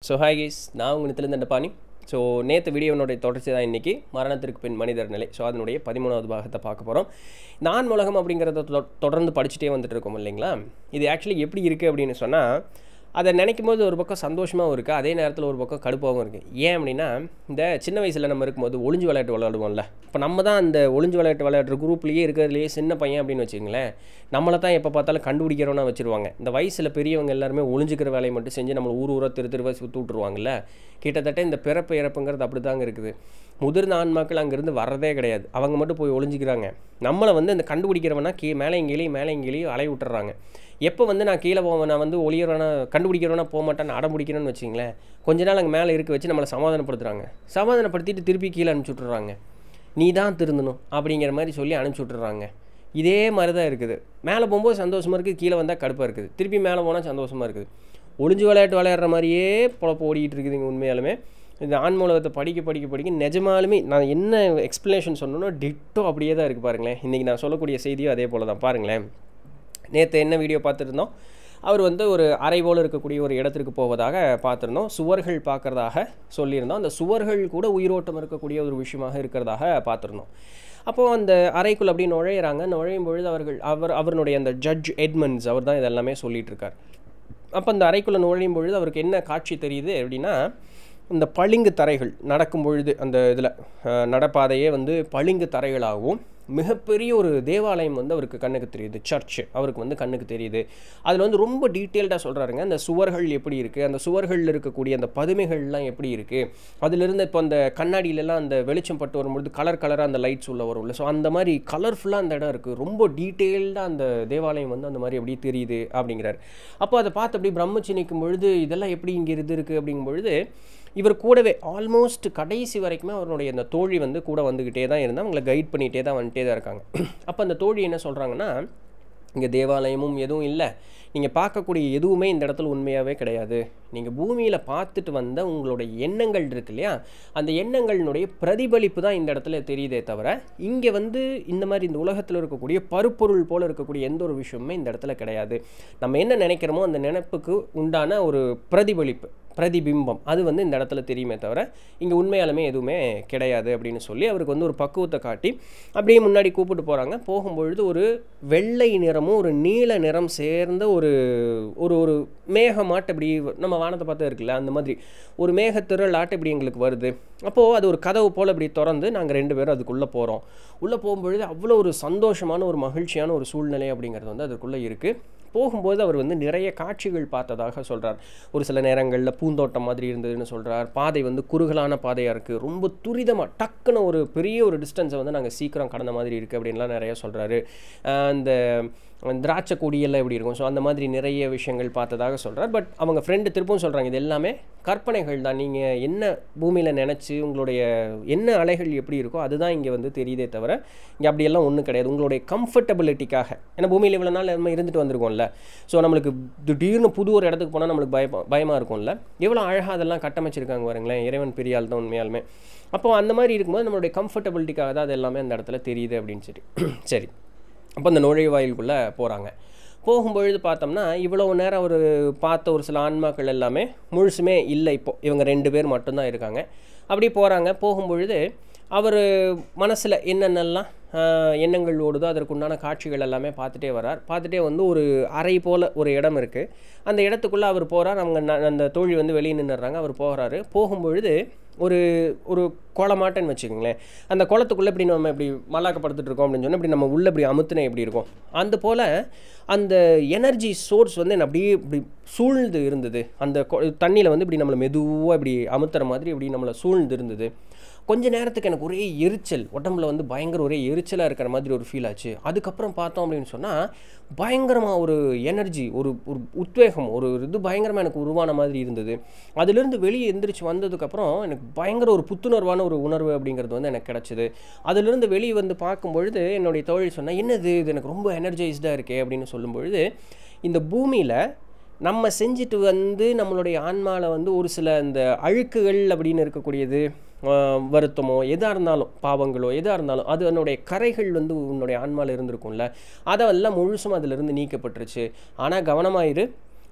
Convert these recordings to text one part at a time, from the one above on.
so hi guys நான் உங்கள் நித்திலிருந்த பாணி ஸோ நேற்று வீடியோனுடைய தொடர்ச்சி தான் இன்றைக்கி மரணத்திற்கு பின் மனிதர் நிலை ஸோ அதனுடைய பதிமூணாவது பாகத்தை பார்க்க போகிறோம் நான் உலகம் அப்படிங்கிறத தொ- தொடர்ந்து படிச்சுட்டே வந்துட்டு இருக்கோம் இல்லைங்களா இது ஆக்சுவலி எப்படி இருக்குது அப்படின்னு சொன்னால் அதை நினைக்கும் போது ஒரு பக்கம் சந்தோஷமாகவும் இருக்குது அதே நேரத்தில் ஒரு பக்கம் கடுப்பாகவும் இருக்குது ஏன் அப்படின்னா இந்த சின்ன வயசில் நம்ம இருக்கும்போது ஒளிஞ்சு விளையாட்டு விளையாடுவோம்ல இப்போ நம்ம தான் அந்த ஒளிஞ்சு விளையாட்டு விளையாடுற குரூப்லேயே இருக்கிறதுலையே சின்ன பையன் அப்படின்னு வச்சுங்களேன் நம்மளை தான் எப்போ பார்த்தாலும் கண்டுபிடிக்கிறோன்னா வச்சுருவாங்க இந்த வயசில் பெரியவங்க எல்லாருமே ஒளிஞ்சுக்கிற வேலையை மட்டும் செஞ்சு நம்மளை ஊர் ஊரா திரு திருவா சுற்றி விட்ருவாங்கல்ல கிட்டத்தட்ட இந்த பிறப்பு இறப்புங்கிறது அப்படி தாங்க இருக்குது முதிர்ந்த ஆன்மாக்கள் அங்கேருந்து வர்றதே கிடையாது அவங்க மட்டும் போய் ஒளிஞ்சிக்கிறாங்க நம்மளை வந்து இந்த கண்டுபிடிக்கிறவனா கீ மேலே இங்கேயும் மேலே இங்கேயும் அலைய விட்டுறாங்க எப்போ வந்து நான் கீழே போவேன் நான் வந்து ஒளியறவனா கண்டுபிடிக்கிறவனா போக மாட்டேன்னு அடம் பிடிக்கிறேன்னு வச்சிங்களேன் கொஞ்ச நாள் அங்கே மேலே இருக்க வச்சு நம்மளை சமாதானப்படுத்துகிறாங்க சமாதானப்படுத்திட்டு திருப்பி கீழே அனுப்பிச்சி விட்றாங்க நீ தான் திருந்தணும் அப்படிங்கிற மாதிரி சொல்லி அனுப்பிச்சி விட்றாங்க இதே மாதிரி தான் இருக்குது மேலே போகும்போது சந்தோஷமாக இருக்குது கீழே வந்தால் கடுப்பாக இருக்குது திருப்பி மேலே போனால் சந்தோஷமாக இருக்குது ஒளிஞ்சு விளையாட்டு விளையாடுற மாதிரியே பொழப்பு ஓடிக்கிட்டு இருக்குதுங்க உண்மையாலுமே இந்த ஆன்மூலகத்தை படிக்க படிக்க படிக்க நிஜமாலுமே நான் என்ன எக்ஸ்ப்ளனேஷன் சொன்னனோ டிட்டோ அப்படியே தான் இருக்குது பாருங்களேன் இன்றைக்கி நான் சொல்லக்கூடிய செய்தியும் அதே போல் தான் பாருங்களேன் நேற்று என்ன வீடியோ பார்த்துருந்தோம் அவர் வந்து ஒரு அறை போல் இருக்கக்கூடிய ஒரு இடத்திற்கு போவதாக பார்த்துருந்தோம் சுவர்கள் பார்க்குறதாக சொல்லியிருந்தோம் அந்த சுவர்கள் கூட உயிரோட்டம் இருக்கக்கூடிய ஒரு விஷயமாக இருக்கிறதாக பார்த்துருந்தோம் அப்போது அந்த அறைக்குள் அப்படி நுழையிறாங்க நுழையும் பொழுது அவர்கள் அவர் அவருடைய அந்த ஜட்ஜ் எட்மண்ட்ஸ் அவர் தான் இதெல்லாமே சொல்லிட்டு இருக்கார் அப்போ அந்த அறைக்குள்ளே நுழையும் பொழுது அவருக்கு என்ன காட்சி தெரியுது அப்படின்னா இந்த பளிங்கு தரைகள் நடக்கும் பொழுது அந்த இதில் நடப்பாதையே வந்து பளிங்கு தரைகளாகவும் மிகப்பெரிய ஒரு தேவாலயம் வந்து அவருக்கு கண்ணுக்கு தெரியுது சர்ச் அவருக்கு வந்து கண்ணுக்கு தெரியுது அதில் வந்து ரொம்ப டீட்டெயில்டாக சொல்கிறாருங்க அந்த சுவர்கள் எப்படி இருக்குது அந்த சுவர்களில் இருக்கக்கூடிய அந்த பதுமைகள்லாம் எப்படி இருக்குது அதிலிருந்து இப்போ அந்த கண்ணாடியிலலாம் அந்த வெளிச்சம் பட்டு வரும்பொழுது கலர் கலராக அந்த லைட்ஸ் உள்ள வரும்ல ஸோ அந்த மாதிரி கலர்ஃபுல்லாக அந்த இடம் இருக்குது ரொம்ப டீட்டெயில்டாக அந்த தேவாலயம் வந்து அந்த மாதிரி அப்படியே தெரியுது அப்படிங்கிறார் அப்போ அதை பார்த்து அப்படி பிரம்மச்சி நிற்கும் பொழுது இதெல்லாம் எப்படி இங்கே இது இருக்குது அப்படிங்கும் பொழுது இவர் கூடவே ஆல்மோஸ்ட் கடைசி வரைக்குமே அவருடைய அந்த தோழி வந்து கூட வந்துக்கிட்டே தான் இருந்தால் அவங்கள கைட் பண்ணிகிட்டே தான் வந்துட்டே தான் இருக்காங்க அப்போ அந்த தோழி என்ன சொல்கிறாங்கன்னா இங்கே தேவாலயமும் எதுவும் இல்லை நீங்கள் பார்க்கக்கூடிய எதுவுமே இந்த இடத்துல உண்மையாகவே கிடையாது நீங்கள் பூமியில் பார்த்துட்டு வந்த உங்களுடைய எண்ணங்கள் இருக்கு இல்லையா அந்த எண்ணங்களினுடைய பிரதிபலிப்பு தான் இந்த இடத்துல தெரியுதே தவிர இங்கே வந்து இந்த மாதிரி இந்த உலகத்தில் இருக்கக்கூடிய பருப்பொருள் போல் இருக்கக்கூடிய எந்த ஒரு விஷயமுமே இந்த இடத்துல கிடையாது நம்ம என்ன நினைக்கிறோமோ அந்த நினைப்புக்கு உண்டான ஒரு பிரதிபலிப்பு பிரதிபிம்பம் அது வந்து இந்த இடத்துல தெரியுமே தவிர இங்கே உண்மையாலுமே எதுவுமே கிடையாது அப்படின்னு சொல்லி அவருக்கு வந்து ஒரு பக்குவத்தை காட்டி அப்படியே முன்னாடி கூப்பிட்டு போகிறாங்க போகும்பொழுது ஒரு வெள்ளை நிறமும் ஒரு நீல நிறம் சேர்ந்த ஒரு ஒரு ஒரு மேகமாட்டு இப்படி நம்ம வானத்தை பார்த்தா இருக்குல்ல அந்த மாதிரி ஒரு மேகத்திரள் ஆட்டு இப்படி எங்களுக்கு வருது அப்போது அது ஒரு கதவு போல் இப்படி திறந்து நாங்கள் ரெண்டு பேரும் அதுக்குள்ளே போகிறோம் உள்ளே போகும்பொழுது அவ்வளோ ஒரு சந்தோஷமான ஒரு மகிழ்ச்சியான ஒரு சூழ்நிலை அப்படிங்கிறது வந்து அதுக்குள்ளே இருக்குது போகும்போது அவர் வந்து நிறைய காட்சிகள் பார்த்ததாக சொல்கிறார் ஒரு சில நேரங்களில் பூந்தோட்டம் மாதிரி இருந்ததுன்னு சொல்கிறார் பாதை வந்து குறுகலான பாதையாக இருக்குது ரொம்ப துரிதமாக டக்குன்னு ஒரு பெரிய ஒரு டிஸ்டன்ஸை வந்து நாங்கள் சீக்கிரம் கடந்த மாதிரி இருக்குது அப்படின்லாம் நிறைய சொல்கிறாரு அந்த திராட்சை கொடியெல்லாம் எப்படி இருக்கும் ஸோ அந்த மாதிரி நிறைய விஷயங்கள் பார்த்ததாக சொல்கிறார் பட் அவங்க ஃப்ரெண்டு திருப்பவும் சொல்கிறாங்க இது எல்லாமே கற்பனைகள் தான் நீங்கள் என்ன பூமியில் நினச்சி உங்களுடைய என்ன அலைகள் எப்படி இருக்கோ அதுதான் இங்கே வந்து தெரியுதே தவிர இங்கே அப்படியெல்லாம் ஒன்றும் கிடையாது உங்களுடைய கம்ஃபர்டபிலிட்டிக்காக ஏன்னா பூமியில் இவ்வளோ நாள் நம்ம இருந்துட்டு வந்திருக்கோம்ல ஸோ நம்மளுக்கு திடீர்னு புது ஒரு இடத்துக்கு போனால் நம்மளுக்கு பய பயமாக இருக்கும்ல எவ்வளோ அழகாக அதெல்லாம் கட்டமைச்சிருக்காங்க பாருங்களேன் இறைவன் பெரிய ஆள் தான் உண்மையாலுமே அப்போ அந்த மாதிரி இருக்கும்போது நம்மளுடைய கம்ஃபர்டபிலிட்டிக்காக தான் அது எல்லாமே அந்த இடத்துல தெரியுது அப்படின்னு சொல்லி சரி அப்போ அந்த நுழைவாயிலுக்குள்ளே போகிறாங்க போகும்பொழுது பார்த்தோம்னா இவ்வளவு நேரம் அவர் பார்த்த ஒரு சில ஆன்மாக்கள் எல்லாமே முழுசுமே இல்லை இப்போ இவங்க ரெண்டு பேர் மட்டும்தான் இருக்காங்க அப்படி போகிறாங்க போகும்பொழுது அவர் மனசில் என்னென்னலாம் ஆஹ், எண்ணங்கள் ஓடுதோ அதற்குண்டான காட்சிகள் எல்லாமே பார்த்துட்டே வரார் பார்த்துட்டே வந்து ஒரு அறை போல் ஒரு இடம் இருக்குது அந்த இடத்துக்குள்ளே அவர் போகிறார் அவங்க ந- அந்த தோழி வந்து வெளியே நின்றுறாங்க அவர் போகிறாரு போகும்பொழுது ஒரு ஒரு குளமாட்டன்னு வச்சுக்கோங்களேன் அந்த குளத்துக்குள்ளே இப்படி நம்ம இப்படி மல்லாக்கப்படுத்திட்டு இருக்கோம் அப்படின்னு சொன்னால் இப்படி நம்ம உள்ளே இப்படி அமுத்துனா எப்படி இருக்கும் அந்த போல் அந்த எனர்ஜி சோர்ஸ் வந்து என்ன அப்படியே இப்படி சூழ்ந்து இருந்தது அந்த தண்ணியில் வந்து இப்படி நம்மளை மெதுவாக இப்படி அமுத்துற மாதிரி இப்படி நம்மளை சூழ்ந்து இருந்தது கொஞ்ச நேரத்துக்கு எனக்கு ஒரே எரிச்சல் உடம்புல வந்து பயங்கர ஒரே எரிச்சலாக இருக்கிற மாதிரி ஒரு ஃபீல் ஆச்சு அதுக்கப்புறம் பார்த்தோம் அப்படின்னு சொன்னால் பயங்கரமாக ஒரு எனர்ஜி ஒரு ஒரு உத்வேகம் ஒரு இது பயங்கரமாக எனக்கு உருவான மாதிரி இருந்தது அதிலிருந்து வெளியே எந்திரிச்சு வந்ததுக்கப்புறம் எனக்கு பயங்கர ஒரு புத்துணர்வான ஒரு உணர்வு அப்படிங்கிறது வந்து எனக்கு கிடச்சிது அதிலிருந்து வெளியே வந்து பார்க்கும் பொழுது என்னுடைய தோழி சொன்னால் என்னது இது எனக்கு ரொம்ப எனர்ஜைஸ்டாக இருக்கே அப்படின்னு சொல்லும் பொழுது இந்த பூமியில் நம்ம செஞ்சுட்டு வந்து நம்மளுடைய ஆன்மாவில் வந்து ஒரு சில இந்த அழுக்குகள் அப்படின்னு இருக்கக்கூடியது ஆஹ், வருத்தமோ எதாக இருந்தாலும் பாவங்களோ எதாக இருந்தாலும் அது அதனுடைய கரைகள் வந்து உன்னுடைய ஆன்மாவில் இருந்திருக்கும்ல அதெல்லாம் முழுசும் அதிலிருந்து நீக்கப்பட்டுருச்சு ஆனால் கவனமாயிரு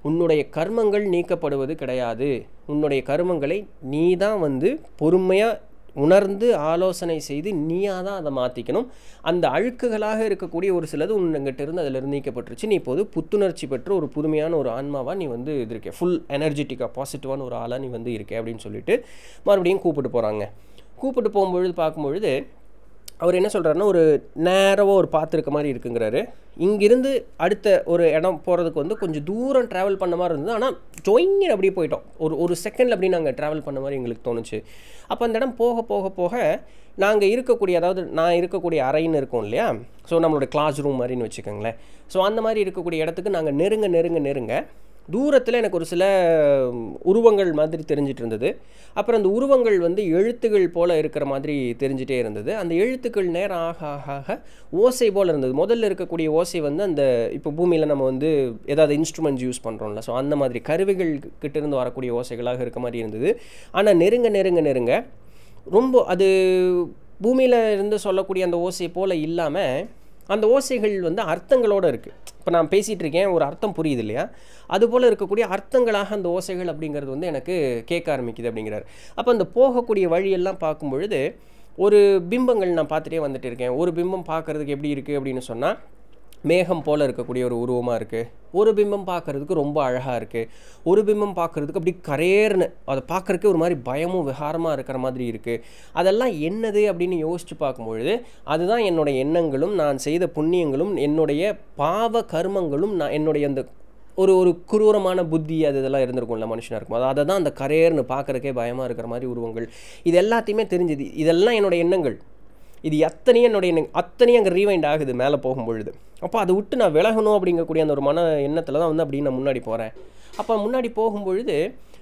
உன்னுடைய கர்மங்கள் நீக்கப்படுவது கிடையாது உன்னுடைய கர்மங்களை நீ தான் வந்து பொறுமையாக உணர்ந்து ஆலோசனை செய்து நீயாக தான் அதை மாற்றிக்கணும் அந்த அழுக்குகளாக இருக்கக்கூடிய ஒரு சிலது உன்கிட்ட இருந்து அதில் நீக்கப்பட்டுருச்சு நீ இப்போது புத்துணர்ச்சி பெற்று ஒரு புதுமையான ஒரு ஆன்மாவாக நீ வந்து இது இருக்க ஃபுல் எனர்ஜெட்டிக்காக பாசிட்டிவான ஒரு ஆளாக நீ வந்து இருக்க அப்படின்னு சொல்லிட்டு மறுபடியும் கூப்பிட்டு போகிறாங்க கூப்பிட்டு போகும்பொழுது பார்க்கும்பொழுது அவர் என்ன சொல்கிறாருன்னா ஒரு நேரவாக ஒரு பார்த்துருக்க மாதிரி இருக்குங்கிறாரு இங்கிருந்து அடுத்த ஒரு இடம் போகிறதுக்கு வந்து கொஞ்சம் தூரம் ட்ராவல் பண்ண மாதிரி இருந்தது ஆனால் ஜொயிங்க அப்படியே போயிட்டோம் ஒரு ஒரு செகண்டில் அப்படி நாங்கள் ட்ராவல் பண்ண மாதிரி எங்களுக்கு தோணுச்சு அப்போ அந்த இடம் போக போக போக நாங்கள் இருக்கக்கூடிய அதாவது நான் இருக்கக்கூடிய அறைன்னு இருக்கோம் இல்லையா ஸோ நம்மளோட கிளாஸ் ரூம் மாதிரின்னு வச்சுக்கோங்களேன் ஸோ அந்த மாதிரி இருக்கக்கூடிய இடத்துக்கு நாங்கள் நெருங்க நெருங்க நெருங்க தூரத்தில் எனக்கு ஒரு சில உருவங்கள் மாதிரி தெரிஞ்சிட்டு இருந்தது அப்புறம் அந்த உருவங்கள் வந்து எழுத்துகள் போல் இருக்கிற மாதிரி தெரிஞ்சிட்டே இருந்தது அந்த எழுத்துக்கள் நேரம் ஆக ஆக ஆக ஓசை போல் இருந்தது முதல்ல இருக்கக்கூடிய ஓசை வந்து அந்த இப்போ பூமியில் நம்ம வந்து ஏதாவது இன்ஸ்ட்ருமெண்ட்ஸ் யூஸ் பண்ணுறோம்ல ஸோ அந்த மாதிரி கருவிகள் கிட்ட இருந்து வரக்கூடிய ஓசைகளாக இருக்க மாதிரி இருந்தது ஆனால் நெருங்க நெருங்க நெருங்க ரொம்ப அது பூமியில் இருந்து சொல்லக்கூடிய அந்த ஓசை போல் இல்லாமல் அந்த ஓசைகள் வந்து அர்த்தங்களோடு இருக்குது இப்போ நான் பேசிகிட்டு இருக்கேன் ஒரு அர்த்தம் புரியுது இல்லையா அதுபோல் இருக்கக்கூடிய அர்த்தங்களாக அந்த ஓசைகள் அப்படிங்கிறது வந்து எனக்கு கேட்க ஆரம்பிக்குது அப்படிங்கிறார் அப்போ அந்த போகக்கூடிய வழியெல்லாம் பார்க்கும் பொழுது ஒரு பிம்பங்கள் நான் பார்த்துட்டே வந்துட்டு இருக்கேன் ஒரு பிம்பம் பார்க்குறதுக்கு எப்படி இருக்குது அப்படின்னு சொன்னால் மேகம் போல் இருக்கக்கூடிய ஒரு உருவமாக இருக்குது ஒரு பிம்பம் பார்க்குறதுக்கு ரொம்ப அழகாக இருக்குது ஒரு பிம்பம் பார்க்குறதுக்கு அப்படி கரேர்னு அதை பார்க்குறதுக்கு ஒரு மாதிரி பயமும் விகாரமாக இருக்கிற மாதிரி இருக்குது அதெல்லாம் என்னது அப்படின்னு யோசித்து பார்க்கும்பொழுது அதுதான் என்னுடைய எண்ணங்களும் நான் செய்த புண்ணியங்களும் என்னுடைய பாவ கர்மங்களும் நான் என்னுடைய அந்த ஒரு ஒரு குரூரமான புத்தி அது இதெல்லாம் இருந்திருக்கும்ல மனுஷனாக இருக்கும் அது அதை தான் அந்த கரேர்னு பார்க்குறக்கே பயமாக இருக்கிற மாதிரி உருவங்கள் இது எல்லாத்தையுமே தெரிஞ்சுது இதெல்லாம் என்னோட எண்ணங்கள் இது எத்தனையும் என்னுடைய எண்ணம் அத்தனையும் அங்கே ரீவைண்ட் ஆகுது மேலே போகும்பொழுது அப்போ அதை விட்டு நான் விலகணும் அப்படிங்கக்கூடிய அந்த ஒரு மன எண்ணத்தில் தான் வந்து அப்படி நான் முன்னாடி போகிறேன் அப்போ முன்னாடி போகும்பொழுது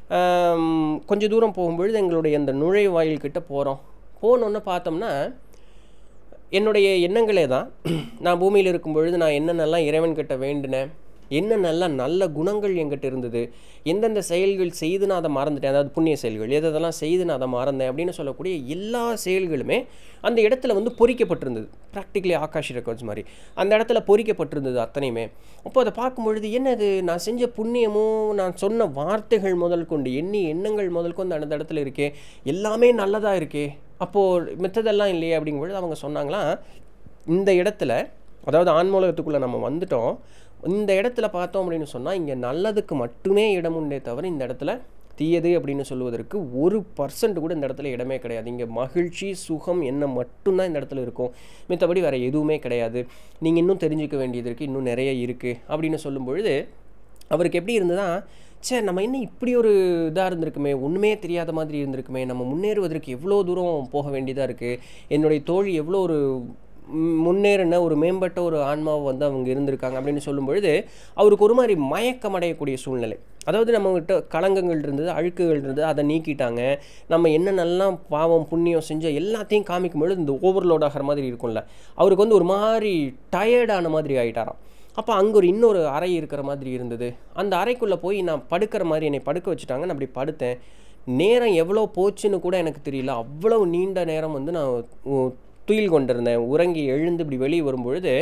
கொஞ்சம் தூரம் போகும்பொழுது எங்களுடைய அந்த நுழைவாயில் கிட்ட போகிறோம் போனோன்னு பார்த்தோம்னா என்னுடைய எண்ணங்களே தான் நான் பூமியில் இருக்கும் பொழுது நான் என்னென்னலாம் இறைவன்கிட்ட வேண்டினேன் என்னென்னலாம் நல்ல குணங்கள் என்கிட்ட இருந்தது எந்தெந்த செயல்கள் செய்து நான் அதை மறந்துட்டேன் அதாவது புண்ணிய செயல்கள் எதெல்லாம் செய்து நான் அதை மறந்தேன் அப்படின்னு சொல்லக்கூடிய எல்லா செயல்களுமே அந்த இடத்துல வந்து பொறிக்கப்பட்டிருந்தது ப்ராக்டிக்கலி ஆகாஷ் ரெக்கார்ட்ஸ் மாதிரி அந்த இடத்துல பொறிக்கப்பட்டிருந்தது அத்தனையுமே அப்போ அதை பார்க்கும் பொழுது என்னது நான் செஞ்ச புண்ணியமும் நான் சொன்ன வார்த்தைகள் முதல் கொண்டு எண்ணி எண்ணங்கள் முதல் கொண்டு அந்த இடத்துல இருக்கே எல்லாமே நல்லதாக இருக்கே அப்போது மித்ததெல்லாம் இல்லையே அப்படிங்கும்பொழுது அவங்க சொன்னாங்களாம் இந்த இடத்துல அதாவது ஆன்மூலகத்துக்குள்ளே நம்ம வந்துட்டோம் இந்த இடத்துல பார்த்தோம் அப்படின்னு சொன்னால் இங்கே நல்லதுக்கு மட்டுமே இடம் உண்டே தவிர இந்த இடத்துல தீயது அப்படின்னு சொல்லுவதற்கு ஒரு பர்சன்ட் கூட இந்த இடத்துல இடமே கிடையாது இங்கே மகிழ்ச்சி சுகம் என்ன மட்டும்தான் இந்த இடத்துல இருக்கும் மித்தபடி வேறு எதுவுமே கிடையாது நீங்கள் இன்னும் தெரிஞ்சுக்க வேண்டியது இருக்குது இன்னும் நிறைய இருக்குது அப்படின்னு சொல்லும் பொழுது அவருக்கு எப்படி இருந்ததுன்னா சே நம்ம என்ன இப்படி ஒரு இதாக இருந்திருக்குமே ஒன்றுமே தெரியாத மாதிரி இருந்திருக்குமே நம்ம முன்னேறுவதற்கு எவ்வளோ தூரம் போக வேண்டியதாக இருக்குது என்னுடைய தோழி எவ்வளோ ஒரு முன்னேறின ஒரு மேம்பட்ட ஒரு ஆன்மாவை வந்து அவங்க இருந்திருக்காங்க அப்படின்னு சொல்லும் பொழுது அவருக்கு ஒரு மாதிரி மயக்கம் அடையக்கூடிய சூழ்நிலை அதாவது நம்மகிட்ட களங்கங்கள் இருந்தது அழுக்குகள் இருந்தது அதை நீக்கிட்டாங்க நம்ம என்னென்னலாம் பாவம் புண்ணியம் செஞ்ச எல்லாத்தையும் காமிக்கும் பொழுது இந்த ஓவர்லோட் ஆகிற மாதிரி இருக்கும்ல அவருக்கு வந்து ஒரு மாதிரி டயர்டான மாதிரி ஆகிட்டாராம் அப்போ அங்கே ஒரு இன்னொரு அறை இருக்கிற மாதிரி இருந்தது அந்த அறைக்குள்ளே போய் நான் படுக்கிற மாதிரி என்னை படுக்க வச்சுட்டாங்க நான் அப்படி படுத்தேன் நேரம் எவ்வளோ போச்சுன்னு கூட எனக்கு தெரியல அவ்வளோ நீண்ட நேரம் வந்து நான் துயில் கொண்டிருந்தேன் உறங்கி எழுந்து இப்படி வெளியே வரும்பொழுது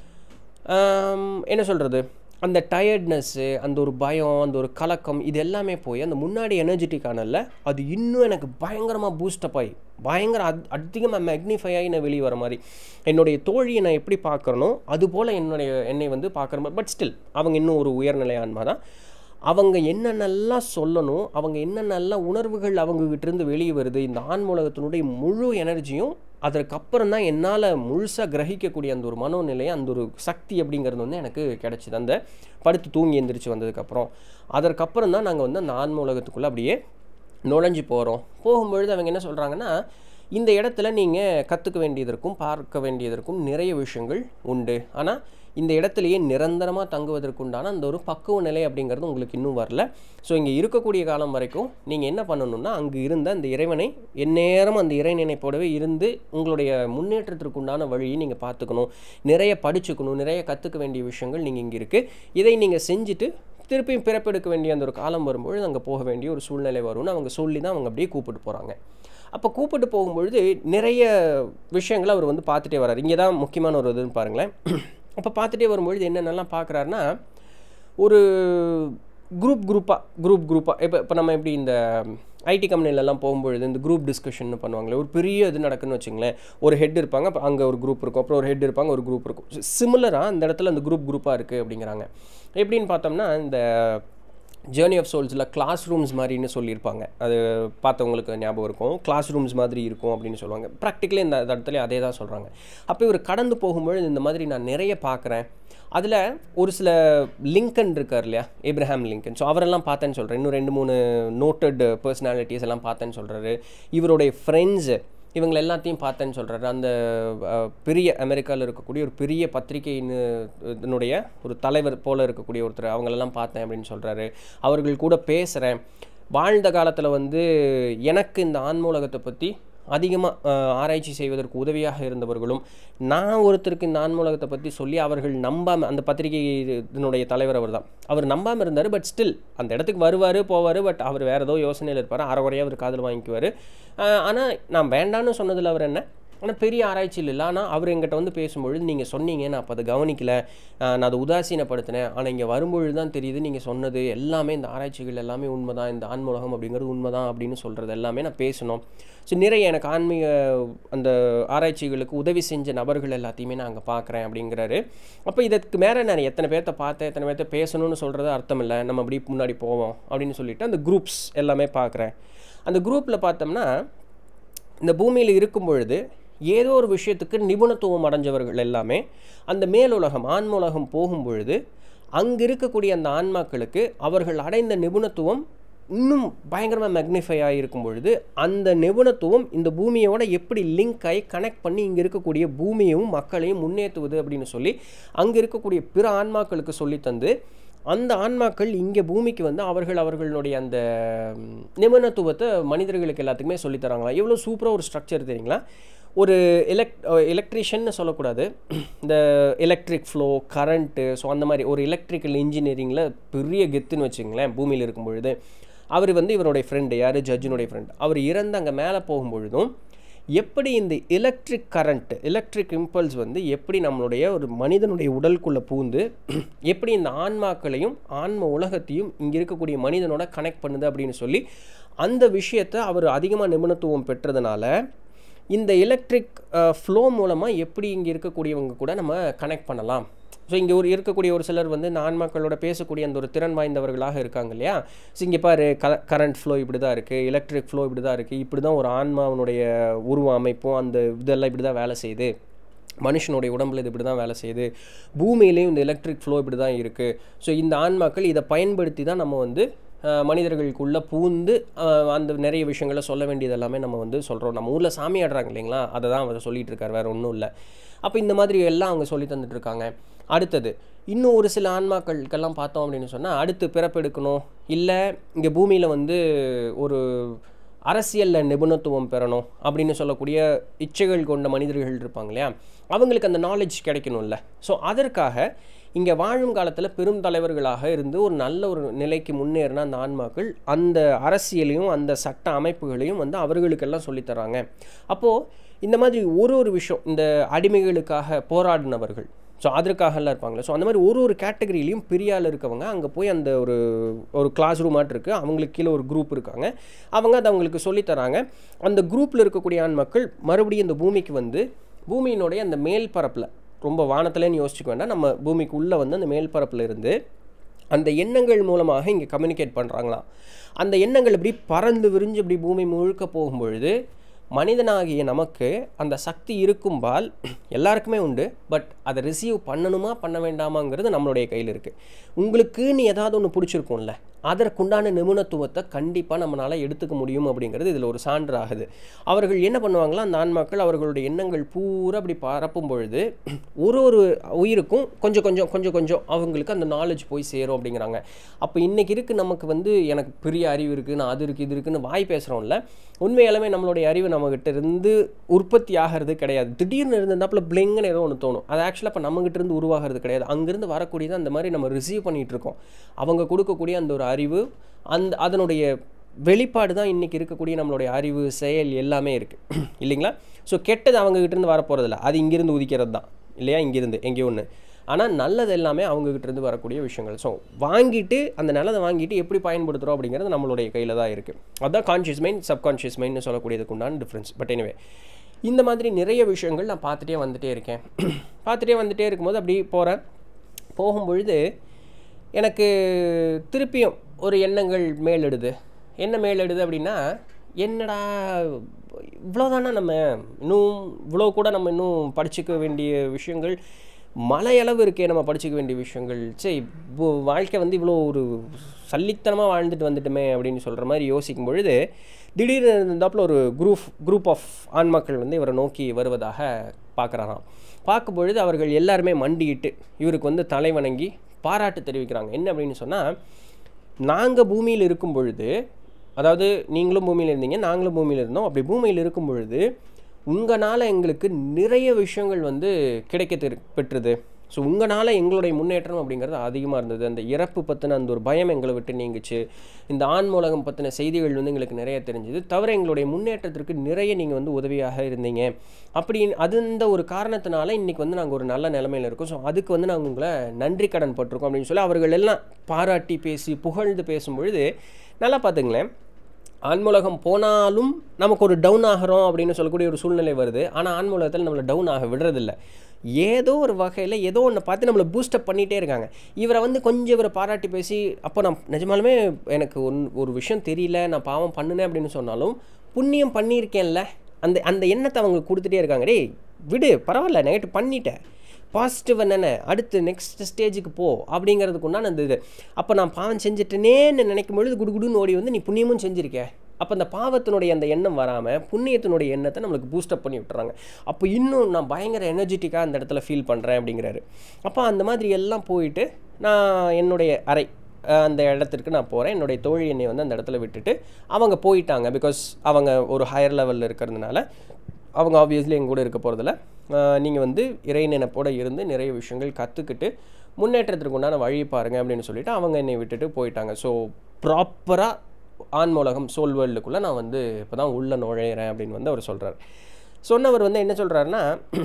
என்ன சொல்கிறது அந்த டயர்ட்னஸ்ஸு அந்த ஒரு பயம் அந்த ஒரு கலக்கம் இது எல்லாமே போய் அந்த முன்னாடி எனர்ஜெட்டிக் ஆனல அது இன்னும் எனக்கு பயங்கரமாக பூஸ்டப் ஆகி பயங்கர அத் அதிகமாக மேக்னிஃபை ஆகி நான் வெளியே வர மாதிரி என்னுடைய தோழியை நான் எப்படி பார்க்குறனோ அதுபோல் என்னுடைய என்னை வந்து பார்க்குற மாதிரி பட் ஸ்டில் அவங்க இன்னும் ஒரு உயர்நிலை ஆன்மா தான் அவங்க என்னென்னலாம் சொல்லணும் அவங்க என்னென்னலாம் உணர்வுகள் அவங்ககிட்டேருந்து வெளியே வருது இந்த ஆன்மூலகத்தினுடைய முழு எனர்ஜியும் அதற்கப்புறம் தான் என்னால் முழுசாக கிரகிக்கக்கூடிய அந்த ஒரு மனோநிலை அந்த ஒரு சக்தி அப்படிங்கிறது வந்து எனக்கு கிடச்சிது அந்த படுத்து தூங்கி எந்திரிச்சு வந்ததுக்கப்புறம் அதற்கப்புறம் தான் நாங்கள் வந்து அந்த ஆன்மூலகத்துக்குள்ளே அப்படியே நுழைஞ்சு போகிறோம் போகும்பொழுது அவங்க என்ன சொல்கிறாங்கன்னா இந்த இடத்துல நீங்கள் கற்றுக்க வேண்டியதற்கும் பார்க்க வேண்டியதற்கும் நிறைய விஷயங்கள் உண்டு ஆனால் இந்த இடத்துலையே நிரந்தரமாக தங்குவதற்குண்டான அந்த ஒரு பக்குவ நிலை அப்படிங்கிறது உங்களுக்கு இன்னும் வரல ஸோ இங்கே இருக்கக்கூடிய காலம் வரைக்கும் நீங்கள் என்ன பண்ணணும்னா அங்கே இருந்த அந்த இறைவனை எந்நேரம் அந்த இறை நினைப்போடவே இருந்து உங்களுடைய முன்னேற்றத்திற்குண்டான வழியை நீங்கள் பார்த்துக்கணும் நிறைய படிச்சுக்கணும் நிறைய கற்றுக்க வேண்டிய விஷயங்கள் நீங்கள் இங்கே இருக்குது இதை நீங்கள் செஞ்சுட்டு திருப்பியும் பிறப்பெடுக்க வேண்டிய அந்த ஒரு காலம் வரும்பொழுது அங்கே போக வேண்டிய ஒரு சூழ்நிலை வரும்னு அவங்க சொல்லி தான் அவங்க அப்படியே கூப்பிட்டு போகிறாங்க அப்போ கூப்பிட்டு போகும்பொழுது நிறைய விஷயங்களை அவர் வந்து பார்த்துட்டே வர்றார் இங்கே தான் முக்கியமான ஒரு இதுன்னு பாருங்களேன் அப்போ பார்த்துட்டே வரும்பொழுது என்னென்னலாம் பார்க்குறாருன்னா ஒரு குரூப் குரூப்பாக குரூப் குரூப்பாக இப்போ இப்போ நம்ம எப்படி இந்த ஐடி கம்பெனிலலாம் போகும்பொழுது இந்த குரூப் டிஸ்கஷன் பண்ணுவாங்களே ஒரு பெரிய இது நடக்குன்னு வச்சுங்களேன் ஒரு ஹெட் இருப்பாங்க அப்போ அங்கே ஒரு குரூப் இருக்கும் அப்புறம் ஒரு ஹெட் இருப்பாங்க ஒரு குரூப் இருக்கும் சிமிலராக அந்த இடத்துல அந்த குரூப் குரூப்பாக இருக்குது அப்படிங்கிறாங்க எப்படின்னு பார்த்தோம்னா இந்த ஜேர்னி ஆஃப் சோல்ஸில் கிளாஸ் ரூம்ஸ் மாதிரின்னு சொல்லியிருப்பாங்க அது பார்த்தவங்களுக்கு ஞாபகம் இருக்கும் கிளாஸ் ரூம்ஸ் மாதிரி இருக்கும் அப்படின்னு சொல்லுவாங்க ப்ராக்டிக்கலி இந்த இடத்துல அதே தான் சொல்கிறாங்க அப்போ இவர் கடந்து போகும்பொழுது இந்த மாதிரி நான் நிறைய பார்க்குறேன் அதில் ஒரு சில லிங்கன் இருக்கார் இல்லையா ஏப்ரஹாம் லிங்கன் ஸோ அவரெல்லாம் பார்த்தேன்னு சொல்கிறேன் இன்னும் ரெண்டு மூணு நோட்டட் பர்சனாலிட்டிஸ் எல்லாம் பார்த்தேன்னு சொல்கிறாரு இவருடைய ஃப்ரெண்ட்ஸு இவங்களை எல்லாத்தையும் பார்த்தேன்னு சொல்கிறாரு அந்த அஹ், பெரிய அமெரிக்காவில் இருக்கக்கூடிய ஒரு பெரிய பத்திரிகையின் இதனுடைய ஒரு தலைவர் போல இருக்கக்கூடிய ஒருத்தர் அவங்களெல்லாம் பார்த்தேன் அப்படின்னு சொல்கிறாரு அவர்கள் கூட பேசுகிறேன் வாழ்ந்த காலத்தில் வந்து எனக்கு இந்த ஆன்மூலகத்தை பற்றி அதிகமாக ஆராய்ச்சி செய்வதற்கு உதவியாக இருந்தவர்களும் நான் ஒருத்தருக்கு இந்த ஆன்மூலகத்தை பற்றி சொல்லி அவர்கள் நம்பாமல் அந்த பத்திரிகை இதனுடைய தலைவர் அவர் தான் அவர் நம்பாமல் இருந்தார் பட் ஸ்டில் அந்த இடத்துக்கு வருவார் போவார் பட் அவர் வேறு ஏதோ யோசனையில் இருப்பார் அறகுறையாக அவர் காதில் வாங்கிக்குவார் ஆனால் நான் வேண்டான்னு சொன்னதில் அவர் என்ன ஆனால் பெரிய ஆராய்ச்சியில் இல்லை ஆனால் அவர் எங்கிட்ட வந்து பேசும்பொழுது நீங்கள் சொன்னீங்க நான் அப்போ அதை கவனிக்கல ஆஹ் நான் அதை உதாசீனப்படுத்தினேன் ஆனால் இங்கே வரும்பொழுது தான் தெரியுது நீங்கள் சொன்னது எல்லாமே இந்த ஆராய்ச்சிகள் எல்லாமே உண்மை தான் இந்த ஆன்மூலகம் அப்படிங்கிறது உண்மை தான் அப்படின்னு சொல்கிறது எல்லாமே நான் பேசணும் ஸோ நிறைய எனக்கு ஆன்மீக அந்த ஆராய்ச்சிகளுக்கு உதவி செஞ்ச நபர்கள் எல்லாத்தையுமே நான் அங்கே பார்க்குறேன் அப்படிங்கிறாரு அப்போ இதற்கு மேலே நான் எத்தனை பேர்த்த பார்த்தேன் எத்தனை பேர்த்த பேசணும்னு சொல்கிறது அர்த்தம் இல்லை நம்ம அப்படி முன்னாடி போவோம் அப்படின்னு சொல்லிட்டு அந்த குரூப்ஸ் எல்லாமே பார்க்குறேன் அந்த குரூப்பில் பார்த்தோம்னா இந்த பூமியில் இருக்கும் பொழுது ஏதோ ஒரு விஷயத்துக்கு நிபுணத்துவம் அடைஞ்சவர்கள் எல்லாமே அந்த மேலுலகம் ஆன்மூலகம் போகும் பொழுது அங்கே இருக்கக்கூடிய அந்த ஆன்மாக்களுக்கு அவர்கள் அடைந்த நிபுணத்துவம் இன்னும் பயங்கரமாக மேக்னிஃபை ஆகிருக்கும் பொழுது அந்த நிபுணத்துவம் இந்த பூமியோட எப்படி லிங்க் ஆகி கனெக்ட் பண்ணி இங்கே இருக்கக்கூடிய பூமியையும் மக்களையும் முன்னேற்றுவது அப்படின்னு சொல்லி அங்கே இருக்கக்கூடிய பிற ஆன்மாக்களுக்கு சொல்லி தந்து அந்த ஆன்மாக்கள் இங்கே பூமிக்கு வந்து அவர்கள் அவர்களுடைய அந்த ம், நிபுணத்துவத்தை மனிதர்களுக்கு எல்லாத்துக்குமே சொல்லித் தராங்களா எவ்வளோ சூப்பராக ஒரு ஸ்ட்ரக்சர் தெரியுங்களா ஒரு எலக்ட் எலக்ட்ரிஷியன்னு சொல்லக்கூடாது இந்த எலக்ட்ரிக் ஃப்ளோ கரண்ட்டு ஸோ அந்த மாதிரி ஒரு எலக்ட்ரிக்கல் இன்ஜினியரிங்கில் பெரிய கெத்துன்னு வச்சுங்களேன் பூமியில் இருக்கும் பொழுது அவர் வந்து இவருடைய ஃப்ரெண்டு யார் ஜட்ஜினுடைய ஃப்ரெண்ட் அவர் இறந்து அங்கே மேலே போகும்பொழுதும் எப்படி இந்த எலக்ட்ரிக் கரண்ட் எலக்ட்ரிக் இம்பல்ஸ் வந்து எப்படி நம்மளுடைய ஒரு மனிதனுடைய உடலுக்குள்ளே பூந்து எப்படி இந்த ஆன்மாக்களையும் ஆன்ம உலகத்தையும் இங்கே இருக்கக்கூடிய மனிதனோட கனெக்ட் பண்ணுது அப்படின்னு சொல்லி அந்த விஷயத்தை அவர் அதிகமாக நிபுணத்துவம் பெற்றதுனால இந்த எலக்ட்ரிக் ஃப்ளோ மூலமாக எப்படி இங்கே இருக்கக்கூடியவங்க கூட நம்ம கனெக்ட் பண்ணலாம் ஸோ இங்கே ஒரு இருக்கக்கூடிய ஒரு சிலர் வந்து இந்த ஆன்மாக்களோட பேசக்கூடிய அந்த ஒரு திறன் வாய்ந்தவர்களாக இருக்காங்க இல்லையா ஸோ இங்கே பாரு க கரண்ட் ஃப்ளோ இப்படி தான் இருக்குது எலக்ட்ரிக் ஃப்ளோ இப்படி தான் இருக்குது இப்படி தான் ஒரு ஆன்மாவனுடைய உருவ அமைப்பும் அந்த இதெல்லாம் இப்படி தான் வேலை செய்யுது மனுஷனுடைய உடம்புல இது இப்படி தான் வேலை செய்யுது பூமியிலையும் இந்த எலக்ட்ரிக் ஃப்ளோ இப்படி தான் இருக்குது ஸோ இந்த ஆன்மாக்கள் இதை பயன்படுத்தி தான் நம்ம வந்து அஹ், மனிதர்களுக்குள்ளே பூந்து அஹ், அந்த நிறைய விஷயங்களை சொல்ல வேண்டியது எல்லாமே நம்ம வந்து சொல்கிறோம் நம்ம ஊரில் சாமி ஆடுறாங்க இல்லைங்களா அதை தான் அவர் சொல்லிட்டு இருக்கார் வேறு ஒன்றும் இல்லை அப்போ இந்த மாதிரி எல்லாம் அவங்க சொல்லி தந்துட்டு இருக்காங்க அடுத்தது இன்னும் ஒரு சில ஆன்மாக்களுக்கெல்லாம் பார்த்தோம் அப்படின்னு சொன்னால் அடுத்து பிறப்பெடுக்கணும் இல்லை இங்கே பூமியில் வந்து ஒரு அரசியலில் நிபுணத்துவம் பெறணும் அப்படின்னு சொல்லக்கூடிய இச்சைகள் கொண்ட மனிதர்கள் இருப்பாங்க இல்லையா அவங்களுக்கு அந்த நாலேஜ் கிடைக்கணும்ல ஸோ அதற்காக இங்கே வாழும் காலத்தில் பெரும் தலைவர்களாக இருந்து ஒரு நல்ல ஒரு நிலைக்கு முன்னேறின அந்த ஆன்மாக்கள் அந்த அரசியலையும் அந்த சட்ட அமைப்புகளையும் வந்து அவர்களுக்கெல்லாம் சொல்லித் தராங்க அப்போது இந்த மாதிரி ஒரு ஒரு விஷயம் இந்த அடிமைகளுக்காக போராடினவர்கள் ஸோ அதற்காகலாம் இருப்பாங்களே ஸோ அந்த மாதிரி ஒரு ஒரு கேட்டகரியிலையும் பெரிய ஆள் இருக்கவங்க அங்கே போய் அந்த ஒரு ஒரு கிளாஸ் ரூமாட் இருக்குது அவங்களுக்கு கீழே ஒரு குரூப் இருக்காங்க அவங்க அதை அவங்களுக்கு சொல்லித் தராங்க அந்த குரூப்பில் இருக்கக்கூடிய ஆண் மக்கள் மறுபடியும் இந்த பூமிக்கு வந்து பூமியினுடைய அந்த மேல் பரப்பில் ரொம்ப வானத்துலேன்னு யோசிச்சுக்க வேண்டாம் நம்ம பூமிக்கு உள்ளே வந்து அந்த மேல் பரப்பில் இருந்து அந்த எண்ணங்கள் மூலமாக இங்கே கம்யூனிகேட் பண்ணுறாங்களாம் அந்த எண்ணங்கள் இப்படி பறந்து விரிஞ்சு இப்படி பூமி முழுக்க போகும்பொழுது மனிதனாகிய நமக்கு அந்த சக்தி இருக்கும்பால் எல்லாருக்குமே உண்டு பட் அதை ரிசீவ் பண்ணணுமா பண்ண வேண்டாமாங்கிறது நம்மளுடைய கையில் இருக்குது உங்களுக்குன்னு ஏதாவது ஒன்று பிடிச்சிருக்கும்ல அதற்குண்டான நிபுணத்துவத்தை கண்டிப்பாக நம்மளால் எடுத்துக்க முடியும் அப்படிங்கிறது இதில் ஒரு சான்று ஆகுது அவர்கள் என்ன பண்ணுவாங்களா அந்த ஆன்மாக்கள் அவர்களுடைய எண்ணங்கள் பூரா அப்படி பரப்பும் பொழுது ஒரு ஒரு உயிருக்கும் கொஞ்சம் கொஞ்சம் கொஞ்சம் கொஞ்சம் அவங்களுக்கு அந்த நாலேஜ் போய் சேரும் அப்படிங்கிறாங்க அப்போ இன்றைக்கி இருக்குது நமக்கு வந்து எனக்கு பெரிய அறிவு இருக்குது நான் அது இருக்குது இது இருக்குன்னு வாய் பேசுகிறோம்ல உண்மையாலுமே நம்மளுடைய அறிவு நம்மகிட்ட இருந்து உற்பத்தி ஆகிறது கிடையாது திடீர்னு இருந்திருந்தாப்புல பிளிங்குன்னு ஏதோ ஒன்று தோணும் அது ஆக்சுவலாக இப்போ நம்மகிட்ட இருந்து உருவாகிறது கிடையாது அங்கேருந்து வரக்கூடியது அந்த மாதிரி நம்ம ரிசீவ் பண்ணிகிட்டு இருக்கோம் அவங்க கொடுக்கக்கூடிய அந்த ஒரு அறிவு அந்த அதனுடைய வெளிப்பாடு தான் இன்றைக்கி இருக்கக்கூடிய நம்மளுடைய அறிவு செயல் எல்லாமே இருக்குது இல்லைங்களா ஸோ கெட்டது அவங்ககிட்ட இருந்து வரப்போகிறதில்ல அது இங்கேருந்து உதிக்கிறது தான் இல்லையா இங்கேருந்து எங்கேயோ ஒன்று ஆனால் நல்லது எல்லாமே அவங்ககிட்ட இருந்து வரக்கூடிய விஷயங்கள் ஸோ வாங்கிட்டு அந்த நல்லதை வாங்கிட்டு எப்படி பயன்படுத்துகிறோம் அப்படிங்கிறது நம்மளுடைய கையில் தான் இருக்குது அதுதான் கான்ஷியஸ் மைண்ட் சப்கான்ஷியஸ் மைண்ட்னு சொல்லக்கூடியதுக்கு உண்டான டிஃப்ரென்ஸ் பட் எனிவே இந்த மாதிரி நிறைய விஷயங்கள் நான் பார்த்துட்டே வந்துட்டே இருக்கேன் பார்த்துட்டே வந்துட்டே இருக்கும்போது அப்படி போகிறேன் போகும்பொழுது எனக்கு திருப்பியும் ஒரு எண்ணங்கள் மேலெடுது என்ன மேலெடுது அப்படின்னா என்னடா இவ்வளோதானா நம்ம இன்னும் இவ்வளோ கூட நம்ம இன்னும் படிச்சுக்க வேண்டிய விஷயங்கள் மலையளவு இருக்கே நம்ம படிச்சுக்க வேண்டிய விஷயங்கள் சரி இப்போ வாழ்க்கை வந்து இவ்வளோ ஒரு சல்லித்தனமாக வாழ்ந்துட்டு வந்துட்டுமே அப்படின்னு சொல்கிற மாதிரி யோசிக்கும் பொழுது திடீர்னு இருந்தாப்புல ஒரு குரூப் குரூப் ஆஃப் ஆண்மக்கள் வந்து இவரை நோக்கி வருவதாக பார்க்குறாராம் பார்க்கும் பொழுது அவர்கள் எல்லாருமே மண்டியிட்டு இவருக்கு வந்து தலை வணங்கி பாராட்டு தெரிவிக்கிறாங்க என்ன அப்படின்னு சொன்னால் நாங்கள் பூமியில் இருக்கும் பொழுது அதாவது நீங்களும் பூமியில் இருந்தீங்க நாங்களும் பூமியில் இருந்தோம் அப்படி பூமியில் இருக்கும் பொழுது உங்களால் எங்களுக்கு நிறைய விஷயங்கள் வந்து கிடைக்க தெரு பெற்றது ஸோ உங்களால் எங்களுடைய முன்னேற்றம் அப்படிங்கிறது அதிகமாக இருந்தது அந்த இறப்பு பற்றின அந்த ஒரு பயம் எங்களை விட்டு நீங்குச்சு இந்த ஆண் மூலகம் பற்றின செய்திகள் வந்து எங்களுக்கு நிறைய தெரிஞ்சுது தவிர எங்களுடைய முன்னேற்றத்திற்கு நிறைய நீங்கள் வந்து உதவியாக இருந்தீங்க அப்படி அது இந்த ஒரு காரணத்தினால இன்றைக்கி வந்து நாங்கள் ஒரு நல்ல நிலமையில் இருக்கோம் ஸோ அதுக்கு வந்து நாங்கள் உங்களை நன்றி கடன் பட்டிருக்கோம் அப்படின்னு சொல்லி அவர்கள் எல்லாம் பாராட்டி பேசி புகழ்ந்து பேசும் பொழுது நல்லா பார்த்துங்களேன் ஆன்மூலகம் போனாலும் நமக்கு ஒரு டவுன் ஆகிறோம் அப்படின்னு சொல்லக்கூடிய ஒரு சூழ்நிலை வருது ஆனால் ஆன்மூலகத்தில் நம்மளை டவுன் ஆக விடுறதில்ல ஏதோ ஒரு வகையில் ஏதோ ஒன்று பார்த்து நம்மளை பூஸ்டப் பண்ணிகிட்டே இருக்காங்க இவரை வந்து கொஞ்சம் இவரை பாராட்டி பேசி அப்போ நான் நிஜமாலுமே எனக்கு ஒன் ஒரு விஷயம் தெரியல நான் பாவம் பண்ணினேன் அப்படின்னு சொன்னாலும் புண்ணியம் பண்ணியிருக்கேன்ல அந்த அந்த எண்ணத்தை அவங்க கொடுத்துட்டே இருக்காங்க டேய் விடு பரவாயில்ல நைட்டு பண்ணிட்டேன் பாசிட்டிவ் என்னென்ன அடுத்து நெக்ஸ்ட் ஸ்டேஜுக்கு போ அப்படிங்கிறதுக்கு உண்டான அந்த இது அப்போ நான் பாவம் செஞ்சுட்டேனேன்னு நினைக்கும் பொழுது குடுகுடுன்னு ஓடி வந்து நீ புண்ணியமும் செஞ்சிருக்க அப்போ அந்த பாவத்தினுடைய அந்த எண்ணம் வராமல் புண்ணியத்தினுடைய எண்ணத்தை நம்மளுக்கு பூஸ்டப் பண்ணி விட்டுறாங்க அப்போ இன்னும் நான் பயங்கர எனர்ஜெட்டிக்காக அந்த இடத்துல ஃபீல் பண்ணுறேன் அப்படிங்கிறாரு அப்போ அந்த மாதிரி எல்லாம் போயிட்டு நான் என்னுடைய அறை அந்த இடத்திற்கு நான் போகிறேன் என்னுடைய தோழி என்னை வந்து அந்த இடத்துல விட்டுட்டு அவங்க போயிட்டாங்க பிகாஸ் அவங்க ஒரு ஹையர் லெவலில் இருக்கிறதுனால அவங்க ஆப்வியஸ்லி எங்க கூட இருக்க போகிறதில்ல நீங்கள் வந்து இறை நினைப்போட இருந்து நிறைய விஷயங்கள் கற்றுக்கிட்டு முன்னேற்றத்திற்கு உண்டான வழி பாருங்கள் அப்படின்னு சொல்லிட்டு அவங்க என்னை விட்டுட்டு போயிட்டாங்க ஸோ ப்ராப்பராக ஆன்மூலகம் சோல் வேர்ல்டுக்குள்ளே நான் வந்து இப்போ தான் உள்ளே நுழையிறேன் அப்படின்னு வந்து அவர் சொல்கிறார் சொன்னவர் வந்து என்ன சொல்கிறாருன்னா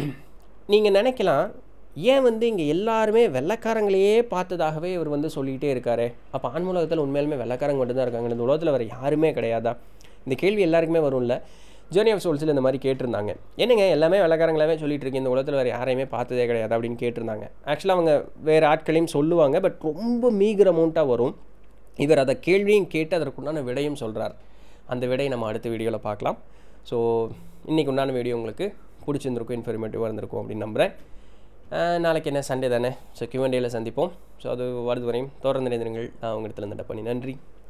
நீங்கள் நினைக்கலாம் ஏன் வந்து இங்கே எல்லாருமே வெள்ளைக்காரங்களையே பார்த்ததாகவே இவர் வந்து சொல்லிகிட்டே இருக்காரு அப்போ ஆன்மூலகத்தில் உண்மையிலுமே வெள்ளைக்காரங்க மட்டும்தான் இருக்காங்க இந்த உலகத்தில் வேறு யாருமே கிடையாதா இந்த கேள்வி எல்லாருக்குமே வரும்ல ஜேர்னி ஆஃப் சோல்ஸில் இந்த மாதிரி கேட்டிருந்தாங்க என்னங்க எல்லாமே வெள்ளக்காரங்களாவே சொல்லிட்டு இருக்கீங்க இந்த உலகத்தில் வேறு யாரையுமே பார்த்ததே கிடையாது அப்படின்னு கேட்டிருந்தாங்க ஆக்சுவலாக அவங்க வேறு ஆட்களையும் சொல்லுவாங்க பட் ரொம்ப மீகர் அமௌண்ட்டாக வரும் இவர் அதை கேள்வியும் கேட்டு அதற்குண்டான விடையும் சொல்கிறார் அந்த விடையை நம்ம அடுத்த வீடியோவில் பார்க்கலாம் ஸோ இன்றைக்கி உண்டான வீடியோ உங்களுக்கு பிடிச்சிருந்திருக்கும் இன்ஃபர்மேட்டிவாக இருந்திருக்கும் அப்படின்னு நம்புகிறேன் நாளைக்கு என்ன சண்டே தானே ஸோ கியூஎன்டேயில் சந்திப்போம் ஸோ அது வருது வரையும் தொடர்ந்து நினைந்திருங்கள் நான் உங்கள் இடத்துல இருந்த பண்ணி நன்றி